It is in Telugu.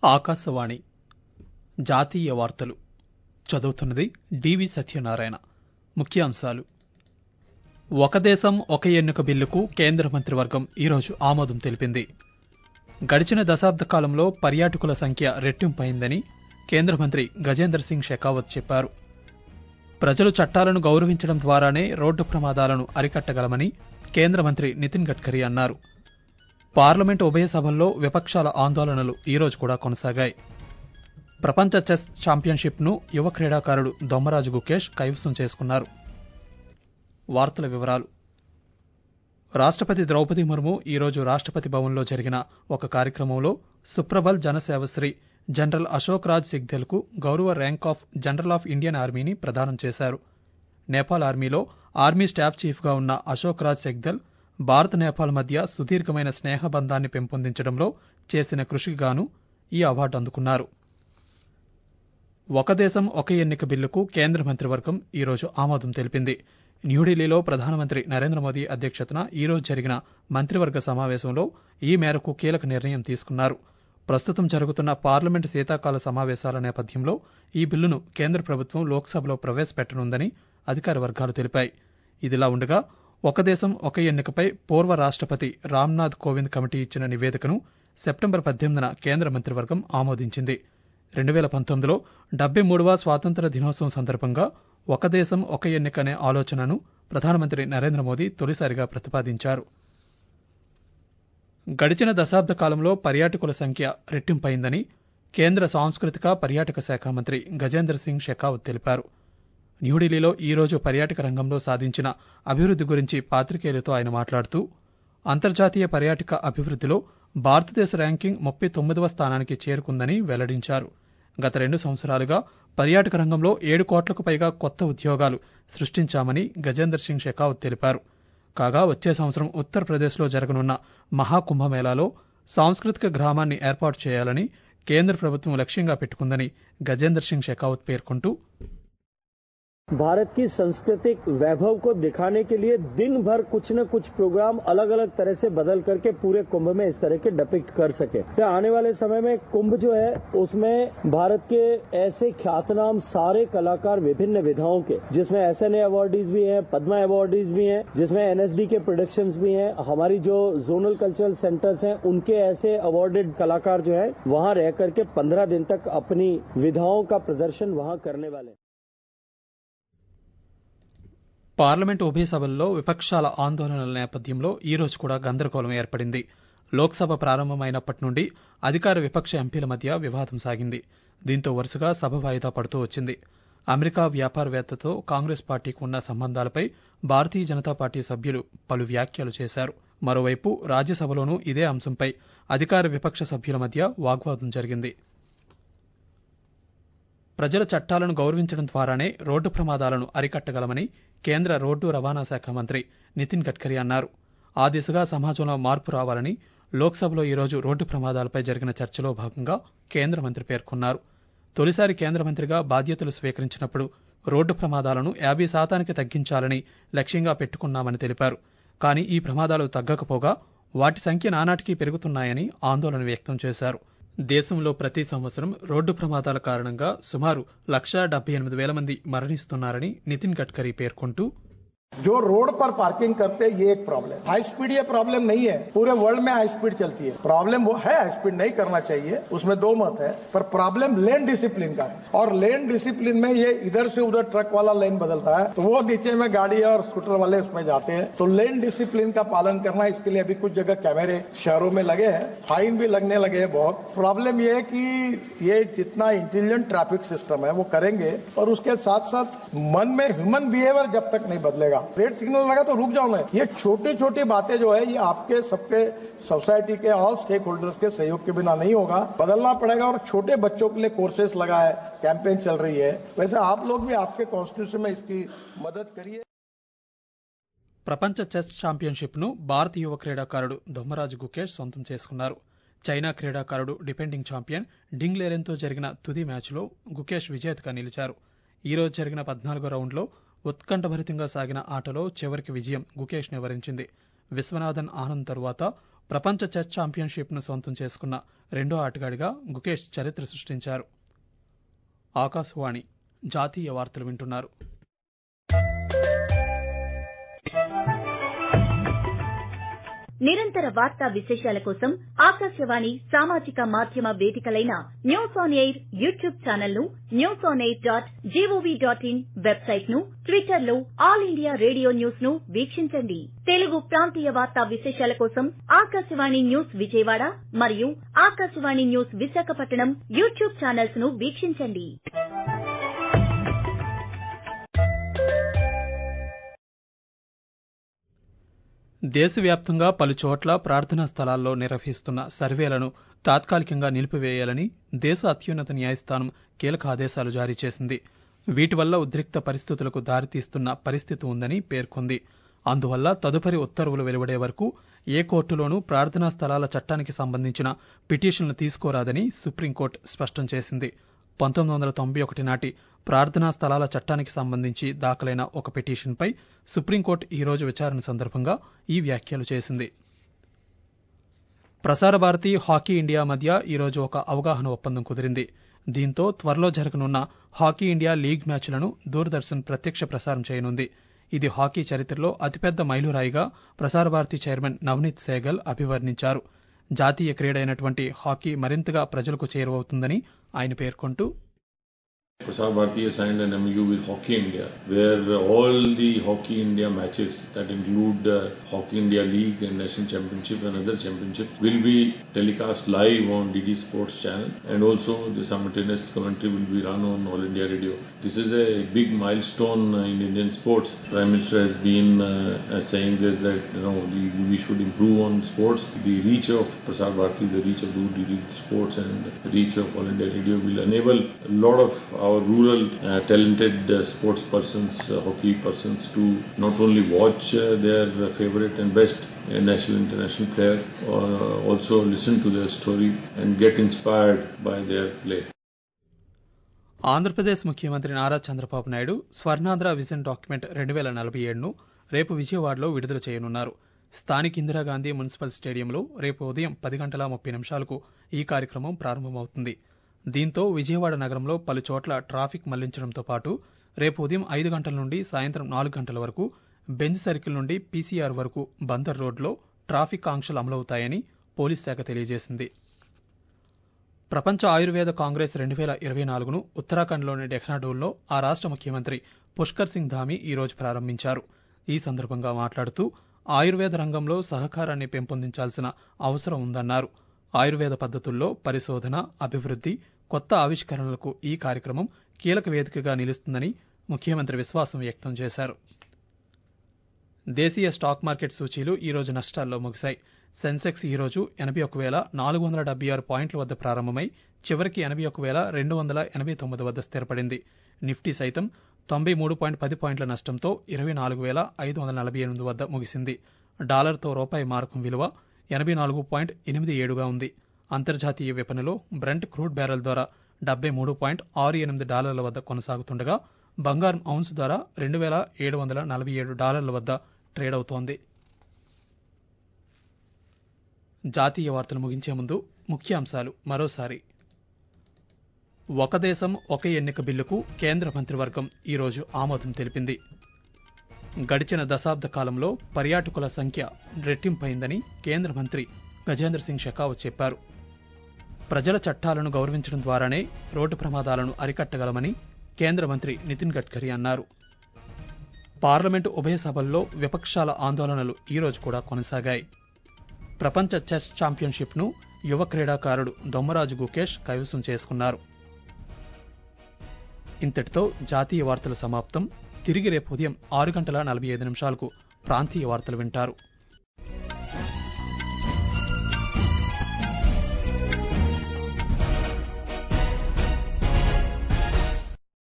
ఆకాశవాణి జాతీయ వార్తలు చదువుతున్నది డివి సత్యనారాయణ ముఖ్యాంశాలు ఒక దేశం ఒక ఎన్నిక బిల్లుకు కేంద్ర మంత్రివర్గం ఈరోజు ఆమోదం తెలిపింది గడిచిన దశాబ్ద కాలంలో పర్యాటకుల సంఖ్య రెట్టింపైందని కేంద్ర మంత్రి గజేంద్ర సింగ్ షెకావత్ చెప్పారు ప్రజలు చట్టాలను గౌరవించడం ద్వారానే రోడ్డు ప్రమాదాలను అరికట్టగలమని కేంద్ర మంత్రి నితిన్ గడ్కరీ అన్నారు పార్లమెంటు ఉభయ సభల్లో విపక్షాల ఆందోళనలు ఈరోజు కూడా కొనసాగాయి ప్రపంచ చెస్ ఛాంపియన్షిప్ ను యువ క్రీడాకారుడు దొమ్మరాజు గుకేష్ కైవసం చేసుకున్నారు వార్తల వివరాలు రాష్టపతి ద్రౌపది ముర్ము ఈరోజు రాష్టపతి భవన్లో జరిగిన ఒక కార్యక్రమంలో సుప్రబల్ జనసేవశ్రీ జనరల్ అశోక్ రాజ్ సిగ్దెల్ కు గౌరవ rank of general of Indian ఆర్మీని ప్రదానం చేశారు నేపాల్ ఆర్మీలో ఆర్మీ స్టాఫ్ చీఫ్ గా ఉన్న అశోక్ రాజ్ సెగ్దెల్ భారత్ నేపాల్ మధ్య సుదీర్ఘమైన స్నేహబంధాన్ని పెంపొందించడంలో చేసిన కృషికి గాను ఈ అవార్డు అందుకున్నారు ఒక దేశం ఒక ఎన్నిక బిల్లుకు కేంద్ర మంత్రివర్గం ఈరోజు ఆమోదం తెలిపింది న్యూఢిల్లీలో ప్రధానమంత్రి నరేంద్ర మోదీ అధ్యక్షతన ఈరోజు జరిగిన మంత్రివర్గ సమావేశంలో ఈ మేరకు కీలక నిర్ణయం తీసుకున్నారు ప్రస్తుతం జరుగుతున్న పార్లమెంటు శీతాకాల సమావేశాల నేపథ్యంలో ఈ బిల్లును కేంద్ర ప్రభుత్వం లోక్సభలో ప్రవేశపెట్టనుందని అధికార వర్గాలు తెలిపాయి ఇదిలా ఉండగా ఒక దేశం ఒక ఎన్నికపై పూర్వ రాష్టపతి రామ్నాథ్ కోవింద్ కమిటీ ఇచ్చిన నివేదికను సెప్టెంబర్ పద్దెనిమిదిన కేంద్ర మంత్రివర్గం ఆమోదించింది రెండు వేల పంతొమ్మిదిలో డెబ్బై మూడవ స్వాతంత్ర దినోత్సవం సందర్భంగా ఒక దేశం ఒక ఎన్నిక అనే ఆలోచనను ప్రధానమంత్రి నరేంద్ర మోదీ తొలిసారిగా ప్రతిపాదించారు గడిచిన దశాబ్ద కాలంలో పర్యాటకుల సంఖ్య రెట్టింపైందని కేంద్ర సాంస్కృతిక పర్యాటక శాఖ మంత్రి గజేంద్ర సింగ్ షెకావత్ తెలిపారు న్యూఢిల్లీలో ఈరోజు పర్యాటక రంగంలో సాధించిన అభివృద్ది గురించి పాత్రికేయులతో ఆయన మాట్లాడుతూ అంతర్జాతీయ పర్యాటక అభివృద్దిలో భారతదేశ ర్యాంకింగ్ ముప్పై తొమ్మిదవ స్థానానికి చేరుకుందని వెల్లడించారు గత రెండు సంవత్సరాలుగా పర్యాటక రంగంలో ఏడు కోట్లకు పైగా కొత్త ఉద్యోగాలు సృష్టించామని గజేందర్ సింగ్ షెకావత్ తెలిపారు కాగా వచ్చే సంవత్సరం ఉత్తరప్రదేశ్లో జరగనున్న మహాకుంభమేళాలో సాంస్కృతిక గ్రామాన్ని ఏర్పాటు చేయాలని కేంద్ర ప్రభుత్వం లక్ష్యంగా పెట్టుకుందని గజేందర్ సింగ్ షెకావత్ పేర్కొంటూ भारत की सांस्कृतिक वैभव को दिखाने के लिए दिन भर कुछ न कुछ प्रोग्राम अलग अलग तरह से बदल करके पूरे कुंभ में इस तरह के डिपिक्ट कर सके तो आने वाले समय में कुंभ जो है उसमें भारत के ऐसे ख्यातनाम सारे कलाकार विभिन्न विधाओं के जिसमें एस एन अवार्डीज भी हैं पद्मा अवार्डीज भी हैं जिसमें एनएसडी के प्रोडक्शंस भी हैं हमारी जो जोनल कल्चरल सेंटर्स हैं उनके ऐसे अवार्डेड कलाकार जो है वहां रह करके पंद्रह दिन तक अपनी विधाओं का प्रदर्शन वहां करने वाले हैं పార్లమెంటు ఉభయ సభల్లో విపక్షాల ఆందోళనల నేపథ్యంలో ఈ రోజు కూడా గందరగోళం ఏర్పడింది లోక్సభ ప్రారంభమైనప్పటి నుండి అధికార విపక్ష ఎంపీల మధ్య వివాదం సాగింది దీంతో వరుసగా సభ వాయిదా పడుతూ వచ్చింది అమెరికా వ్యాపారవేత్తతో కాంగ్రెస్ పార్టీకి ఉన్న సంబంధాలపై భారతీయ జనతా పార్టీ సభ్యులు పలు వ్యాఖ్యలు చేశారు మరోవైపు రాజ్యసభలోనూ ఇదే అంశంపై అధికార విపక్ష సభ్యుల మధ్య వాగ్వాదం జరిగింది ప్రజల చట్టాలను గౌరవించడం ద్వారానే రోడ్డు ప్రమాదాలను అరికట్టగలమని కేంద్ర రోడ్డు రవాణా శాఖ మంత్రి నితిన్ గడ్కరీ అన్నారు ఆ దిశగా సమాజంలో మార్పు రావాలని లోక్సభలో ఈరోజు రోడ్డు ప్రమాదాలపై జరిగిన చర్చలో భాగంగా కేంద్ర మంత్రి పేర్కొన్నారు తొలిసారి కేంద్ర మంత్రిగా బాధ్యతలు స్వీకరించినప్పుడు రోడ్డు ప్రమాదాలను యాభై శాతానికి తగ్గించాలని లక్ష్యంగా పెట్టుకున్నామని తెలిపారు కానీ ఈ ప్రమాదాలు తగ్గకపోగా వాటి సంఖ్య నానాటికి పెరుగుతున్నాయని ఆందోళన వ్యక్తం చేశారు దేశంలో ప్రతి సంవత్సరం రోడ్డు ప్రమాదాల కారణంగా సుమారు లక్షా డెబ్బై ఎనిమిది వేల మంది మరణిస్తున్నారని నితిన్ గడ్కరీ పేర్కొంటూ जो रोड पर पार्किंग करते हैं ये एक प्रॉब्लम हाई स्पीड ये प्रॉब्लम नहीं है पूरे वर्ल्ड में हाई स्पीड चलती है प्रॉब्लम वो है हाई स्पीड नहीं करना चाहिए उसमें दो मत है पर प्रॉब्लम लेन डिसिप्लिन का है और लेन डिसिप्लिन में ये इधर से उधर ट्रक वाला लेन बदलता है तो वो नीचे में गाड़ी और स्कूटर वाले उसमें जाते हैं तो लेन डिसिप्लिन का पालन करना इसके लिए अभी कुछ जगह कैमरे शहरों में लगे हैं फाइन भी लगने लगे हैं बहुत प्रॉब्लम ये है कि ये जितना इंटेलिजेंट ट्रैफिक सिस्टम है वो करेंगे और उसके साथ साथ मन में ह्यूमन बिहेवियर जब तक नहीं बदलेगा रेड सिग्नल लगा तो रुक जाओ ना ये छोटी छोटी बातें जो है ये आपके सबके सोसाइटी के ऑल स्टेक होल्डर्स के सहयोग के बिना नहीं होगा बदलना पड़ेगा और छोटे बच्चों के लिए कोर्सेस लगा है कैंपेन चल रही है वैसे आप लोग भी आपके कॉन्स्टिट्यूशन में इसकी मदद करिए ప్రపంచ చెస్ ఛాంపియన్షిప్ ను భారత యువ క్రీడాకారుడు దొమ్మరాజు గుకేష్ సొంతం చేసుకున్నారు చైనా క్రీడాకారుడు డిపెండింగ్ ఛాంపియన్ డింగ్ లేరెన్తో జరిగిన తుది మ్యాచ్లో గుకేష్ విజేతగా నిలిచారు ఈ రోజు జరిగిన పద్నాలుగో రౌండ్లో ఉత్కంఠభరితంగా సాగిన ఆటలో చివరికి విజయం గుకేష్ ని వరించింది విశ్వనాథన్ ఆనంద్ తరువాత ప్రపంచ చెస్ ఛాంపియన్షిప్ను సొంతం చేసుకున్న రెండో ఆటగాడిగా గుకేష్ చరిత్ర సృష్టించారు ఆకాశవాణి జాతీయ వార్తలు వింటున్నారు నిరంతర వార్తా విశేషాల కోసం ఆకాశవాణి సామాజిక మాధ్యమ వేదికలైన news on air YouTube channel ను news on air dot G O V dot in website ను ట్విట్టర్ లో ఆల్ ఇండియా రేడియో న్యూస్ ను వీక్షించండి తెలుగు ప్రాంతీయ వార్తా విశేషాల కోసం ఆకాశవాణి న్యూస్ విజయవాడ మరియు Akashvani news Visakhapatnam YouTube channels ను వీక్షించండి దేశవ్యాప్తంగా పలు చోట్ల ప్రార్థనా స్థలాల్లో నిర్వహిస్తున్న సర్వేలను తాత్కాలికంగా నిలిపివేయాలని దేశ అత్యున్నత న్యాయస్థానం కీలక ఆదేశాలు జారీ చేసింది వీటి వల్ల ఉద్రిక్త పరిస్థితులకు దారితీస్తున్న పరిస్థితి ఉందని పేర్కొంది అందువల్ల తదుపరి ఉత్తర్వులు వెలువడే వరకు ఏ కోర్టులోనూ ప్రార్థనా స్థలాల చట్టానికి సంబంధించిన పిటిషన్లు తీసుకోరాదని సుప్రీంకోర్టు స్పష్టం చేసింది పంతొమ్మిది వందల తొంభై ఒకటి నాటి ప్రార్థనా స్థలాల చట్టానికి సంబంధించి దాఖలైన ఒక పిటిషన్పై సుప్రీంకోర్టు ఈ రోజు విచారణ సందర్భంగా ఈ వ్యాఖ్యలు చేసింది ప్రసార భారతి హాకీ ఇండియా మధ్య ఈరోజు ఒక అవగాహన ఒప్పందం కుదిరింది దీంతో త్వరలో జరగనున్న హాకీ ఇండియా లీగ్ మ్యాచ్లను దూరదర్శన్ ప్రత్యక్ష ప్రసారం చేయనుంది ఇది హాకీ చరిత్రలో అతిపెద్ద మైలురాయిగా ప్రసార భారతి చైర్మన్ నవనీత్ సేగల్ అభివర్ణించారు జాతీయ క్రీడ అయినటువంటి హాకీ మరింతగా ప్రజలకు చేరువవుతుందని ఆయన పేర్కొంటూ Prasar Bharati has signed an MOU with Hockey India, where uh, all the Hockey India matches that include uh, Hockey India League and National Championship and other championships will be telecast live on DD Sports channel, and also the simultaneous commentary will be run on All India Radio. This is a big milestone uh, in Indian sports. Prime Minister has been uh, uh, saying this that you know we, we should improve on sports. The reach of Prasar Bharati, the reach of DD Sports, and the reach of All India Radio will enable a lot of our rural uh, talented uh, sports persons, uh, hockey persons to not only watch uh, their uh, favorite and best uh, national international player, uh, also listen to their stories and get inspired by their play. Andhra Pradesh ముఖ్యమంత్రి నారా చంద్రబాబు నాయుడు స్వర్ణాంధ్ర విజన్ డాక్యుమెంట్ రెండు వేల నలభై ఏడును రేపు విజయవాడలో విడుదల చేయనున్నారు స్థానిక ఇందిరాగాంధీ మున్సిపల్ స్టేడియంలో రేపు ఉదయం పది గంటల ముప్పై నిమిషాలకు ఈ కార్యక్రమం ప్రారంభమవుతుంది దీంతో విజయవాడ నగరంలో పలు చోట్ల ట్రాఫిక్ మళ్లించడంతో పాటు రేపు ఉదయం ఐదు గంటల నుండి సాయంత్రం నాలుగు గంటల వరకు బెంజ్ సర్కిల్ నుండి పీసీఆర్ వరకు బందర్ రోడ్లో ట్రాఫిక్ ఆంక్షలు అమలవుతాయని పోలీస్ శాఖ తెలియజేసింది ప్రపంచ ఆయుర్వేద కాంగ్రెస్ రెండు వేల ఇరవై నాలుగును ఉత్తరాఖండ్లోని డెహ్రాడూన్లో ఆ రాష్ట్ర ముఖ్యమంత్రి పుష్కర్ సింగ్ ధామి ఈ రోజు ప్రారంభించారు ఈ సందర్భంగా మాట్లాడుతూ ఆయుర్వేద రంగంలో సహకారాన్ని పెంపొందించాల్సిన అవసరం ఉందన్నారు ఆయుర్వేద పద్ధతుల్లో పరిశోధన అభివృద్ధి కొత్త ఆవిష్కరణలకు ఈ కార్యక్రమం కీలక వేదికగా నిలుస్తుందని ముఖ్యమంత్రి విశ్వాసం వ్యక్తం చేశారు దేశీయ స్టాక్ మార్కెట్ సూచీలు ఈ రోజు నష్టాల్లో ముగిశాయి సెన్సెక్స్ ఈ రోజు ఎనభై ఒక వేల నాలుగు వందల డెబ్బై ఆరు పాయింట్ల వద్ద ప్రారంభమై చివరికి ఎనభై ఒక వేల రెండు వందల ఎనభై తొమ్మిది వద్ద స్థిరపడింది నిఫ్టీ సైతం తొంభై మూడు పాయింట్ పది పాయింట్ల నష్టంతో ఇరవై నాలుగు వేల ఐదు వందల నలభై ఎనిమిది వద్ద ముగిసింది డాలర్తో రూపాయి మారకం విలువ ఎనభై నాలుగు పాయింట్ ఎనిమిది ఏడుగా ఉంది అంతర్జాతీయ విపణిలో బ్రెంట్ క్రూడ్ బ్యారెల్ ద్వారా డెబ్బై మూడు పాయింట్ ఆరు ఎనిమిది డాలర్ల వద్ద కొనసాగుతుండగా బంగారం ఔన్స్ ద్వారా రెండు వేల ఏడు వందల నలభై ఏడు డాలర్ల వద్ద ట్రేడ్ అవుతోంది జాతీయ వార్తలు ముగించే ముందు ముఖ్యాంశాలు మరోసారి ఒక దేశం ఒక ఎన్నిక బిల్లుకు కేంద్ర మంత్రివర్గం ఈరోజు ఆమోదం తెలిపింది గడిచిన దశాబ్ద కాలంలో పర్యాటకుల సంఖ్య రెట్టింపైందని కేంద్ర మంత్రి గజేంద్ర సింగ్ షెకావత్ చెప్పారు ప్రజల చట్టాలను గౌరవించడం ద్వారానే రోడ్డు ప్రమాదాలను అరికట్టగలమని కేంద్ర మంత్రి నితిన్ గడ్కరీ అన్నారు పార్లమెంటు ఉభయ సభల్లో విపక్షాల ఆందోళనలు ఈరోజు కూడా కొనసాగాయి ప్రపంచ చెస్ ఛాంపియన్షిప్ను యువ క్రీడాకారుడు దొమ్మరాజు గుకేష్ కైవసం చేసుకున్నారు ఇంతటితో జాతీయ వార్తలు సమాప్తం తిరిగి రేపు ఉదయం ఆరు గంటల నలభై ఐదు నిమిషాలకు ప్రాంతీయ వార్తలు వింటారు